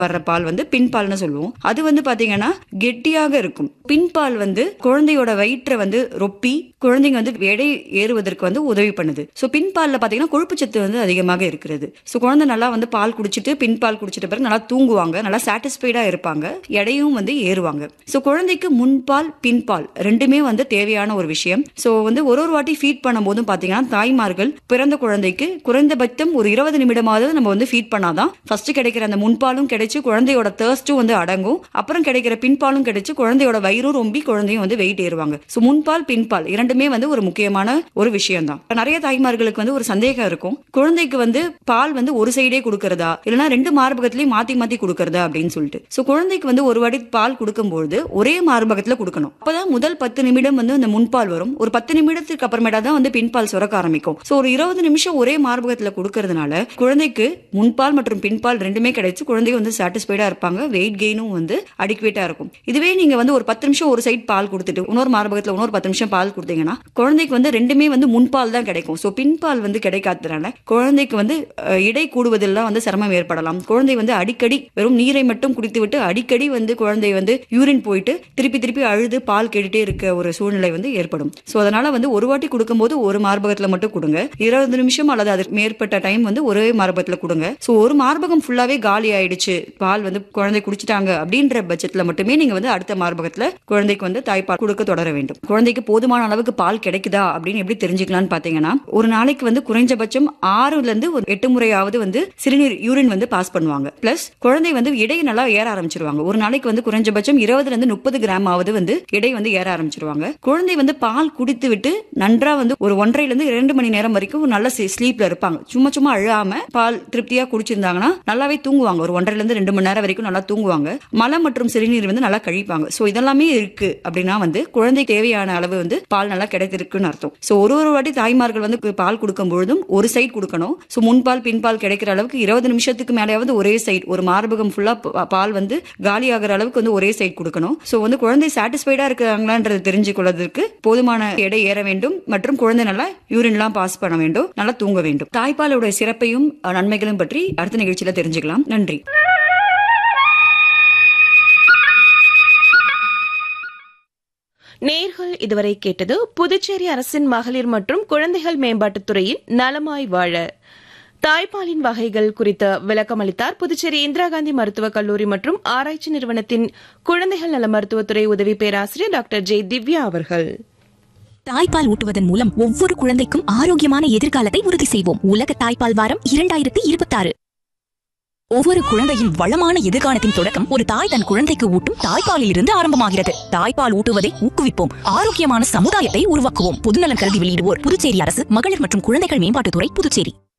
வர்ற பால் வந்து பின்பால்னு சொல்லுவோம் அது வந்து பாத்தீங்கன்னா கெட்டியாக இருக்கும் பின்பால் வந்து குழந்தையோட வயிற்றை வந்து ரொப்பி குழந்தைங்க வந்து எடை ஏறுவதற்கு வந்து உதவி பண்ணுது ஸோ பின்பால்ல பாத்தீங்கன்னா கொழுப்புச்சத்து வந்து அதிகமாக இருக்கிறது ஸோ குழந்தை நல்லா வந்து பால் குடிச்சிட்டு பின்பால் குடிச்சிட்ட பிறகு நல்லா தூங்குவாங்க நல்லா சாட்டிஸ்ஃபைடா இருப்பாங்க எடையும் வந்து ஏறுவாங்க ஸோ குழந்தைக்கு முன்பால் பின்பால் ரெண்டுமே வந்து தேவையான ஒரு விஷயம் ஸோ வந்து ஒரு ஒரு வாட்டி ஃபீட் பண்ணும்போதும் பாத்தீங்கன்னா தாய்மார்கள் பிறந்த குழந்தைக்கு குறைந்தபட்சம் ஒரு இருபது நிமிடமாவது நம்ம வந்து ஃபீட் பண்ணாதான் ஃபர்ஸ்ட் கிடைக்கிற அந்த முன்பாலும் கிடைச்சு குழந்தையோட தேர்ஸ்டும் வந்து அடங்கும் அப்புறம் கிடைக்கிற பின்பாலும் கிடைச்சு குழந்தையோட வயிறும் ரொம்பி குழந்தையும் வந்து வெயிட் ஏறுவாங்க ஸோ முன்பால் பின்பால் இரண்டுமே வந்து ஒரு முக்கியமான ஒரு விஷயம் தான் நிறைய தாய்மார்களுக்கு வந்து ஒரு சந்தேகம் இருக்கும் குழந்தைக்கு வந்து பால் வந்து ஒரு சைடே கொடுக்கறதா இல்லைன்னா ரெண்டு மார்பகத்திலயும் மாத்தி மாத்தி கொடுக்கறதா அப்படின்னு சொல்லிட்டு ஸோ குழந்தைக்கு வந்து ஒரு வாட்டி பால் கொடுக்கும்போது ஒரே மார்பகத்துல கொடுக்கணும் அப்பதான் முதல் பத்து நிமிடம் வந்து அந்த முன்பால் வரும் ஒரு பத்து நிமிடத்துக்கு அப்புறமேட்டா தான் வந்து பின்பால் சுரக்க ஆரம்பிக்கும் ஸோ ஒரு இருபது நிமிஷம் ஒரே மார்பகத்துல கொடுக்கறதுனால குழந்தைக்கு முன்பால் மற்றும் பின்பால் ரெண்டுமே கிடைச்சு குழந்தை வந்து சாட்டிஸ்ஃபைடா இருப்பாங்க வெயிட் கெயினும் வந்து அடிக்குவேட்டா இருக்கும் இதுவே நீங்க வந்து ஒரு பத்து நிமிஷம் ஒரு சைடு பால் கொடுத்துட்டு இன்னொரு மார்பகத்துல இன்னொரு பத்து நிமிஷம் பால் கொடுத்தீங்கன்னா குழந்தைக்கு வந்து ரெண்டுமே வந்து முன்பால் தான் கிடைக்கும் ஸோ பின்பால் வந்து கிடைக்காததுனால குழந்தைக்கு வந்து அஹ், இடை கூடுவதெல்லாம் வந்து சிரமம் ஏற்படலாம் குழந்தை வந்து அடிக்கடி வெறும் நீரை மட்டும் குடித்து விட்டு அடிக்கடி வந்து குழந்தை வந்து யூரின் போயிட்டு திருப்பி திருப்பி அழுது பால் கேட்டுட்டே இருக்க ஒரு சூழ்நிலை வந்து ஏற்படும் ஸோ அதனால வந்து ஒரு வாட்டி கொடுக்கும்போது ஒரு மார்பகத்துல மட்டும் கொடுங்க இருபது நிமிஷம் அல்லது அதுக்கு மேற்பட்ட டைம் வந்து ஒரே மார்பகத்துல கொடுங்க ஸோ ஒரு மார்பகம் ஃபுல்லாவே காலி ஆயிடுச்சு பால் வந்து குழந்தை குடிச்சிட்டாங்க அப்படின்ற பட்சத்துல மட்டுமே நீங்க வந்து அடுத்த மார்பகத்துல குழந்தைக்கு வந்து தாய்ப்பால் கொடுக்க தொடர வேண்டும் குழந்தைக்கு போதுமான அளவுக்கு பால் கிடைக்குதா அப்படின்னு எப்படி தெரிஞ்சுக்கலாம்னு பாத்தீங்கன்னா ஒரு நாளைக்கு வந்து குறைஞ்சபட்சம் ஆறுல இருந்து ஒரு எட்டு முறையாவது வந்து சிறுநீர் யூரின் வந்து பாஸ் பண்ணுவாங்க பிளஸ் குழந்தை வந்து எடை நல்லா ஏற ஆரம்பிச்சிருவாங்க ஒரு நாளைக்கு வந்து குறைஞ்சபட்சம் இருபதுல இருந்து முப்பது கிராம் ஆவது வந்து எடை வந்து ஏற ஆரம்பிச்சிருவாங்க குழந்தை வந்து பால் குடித்து விட்டு நன்றா வந்து ஒரு ஒன்றரைல இருந்து இரண்டு மணி நேரம் வரைக்கும் நல்ல ஸ்லீப்ல இருப்பாங்க சும்மா சும்மா அழாம பால் திருப்தியா குடிச்சிருந்தாங்கன்னா நல்லாவே தூங்குவாங்க ஒரு ஒன்றரைல இருந்து ரெண்டு மணி நேரம் வரைக்கும் நல்லா தூங்குவாங்க மலம் மற்றும் சிறுநீர் வந்து நல்லா கழிப்பாங்க சோ இதெல்லாமே இருக்கு அப்படின்னா வந்து குழந்தை தேவையான அளவு வந்து பால் நல்லா கிடைத்திருக்குன்னு அர்த்தம் சோ ஒரு ஒரு வாட்டி தாய்மார்கள் வந்து பால் கொடுக்கும் பொழுதும் ஒரு சைடு கொடுக்கணும் சோ முன்பால் பின்பால் கிடைக்கிற அளவுக்கு இருபது நிமிஷத்துக்கு மேலேயாவது ஒரே சைடு ஒரு மார்பகம் ஃபுல்லா பால் வந்து காலி ஆகிற அளவுக்கு வந்து ஒரே சைடு கொடுக்கணும் சோ வந்து குழந்தை சாட்டிஸ்ஃபைடா இருக்கிறாங்களான்றது தெரிஞ்சு கொள்வதற்கு போதுமான எடை ஏற வேண்டும் மற்றும் குழந்தை நல்லா யூரின்லாம் பாஸ் பண்ண வேண்டும் நல்லா தூங்க வேண்டும் தாய்ப்பாலோட சிறப்பையும் அஹ், நன்மைகளும் பற்றி அடுத்த நிகழ்ச்சியில தெரிஞ்சுக்கலாம் நன்றி நேர்கள் இதுவரை கேட்டது புதுச்சேரி அரசின் மகளிர் மற்றும் குழந்தைகள் மேம்பாட்டுத் துறையின் நலமாய் வாழ தாய்ப்பாலின் வகைகள் குறித்த விளக்கமளித்தார் புதுச்சேரி இந்திரா காந்தி மருத்துவக் கல்லூரி மற்றும் ஆராய்ச்சி நிறுவனத்தின் குழந்தைகள் நல மருத்துவத்துறை உதவி பேராசிரியர் டாக்டர் ஜே திவ்யா அவர்கள் தாய்ப்பால் ஊட்டுவதன் மூலம் ஒவ்வொரு குழந்தைக்கும் ஆரோக்கியமான எதிர்காலத்தை உறுதி செய்வோம் உலக தாய்ப்பால் வாரம் இரண்டாயிரத்தி இருபத்தாறு ஒவ்வொரு குழந்தையின் வளமான எதிர்காலத்தின் தொடக்கம் ஒரு தாய் தன் குழந்தைக்கு ஊட்டும் தாய்ப்பாலில் இருந்து ஆரம்பமாகிறது தாய்ப்பால் ஊட்டுவதை ஊக்குவிப்போம் ஆரோக்கியமான சமுதாயத்தை உருவாக்குவோம் பொதுநலன் கருதி வெளியிடுவோர் புதுச்சேரி அரசு மகளிர் மற்றும் குழந்தைகள் மேம்பாட்டுத்துறை புதுச்சேரி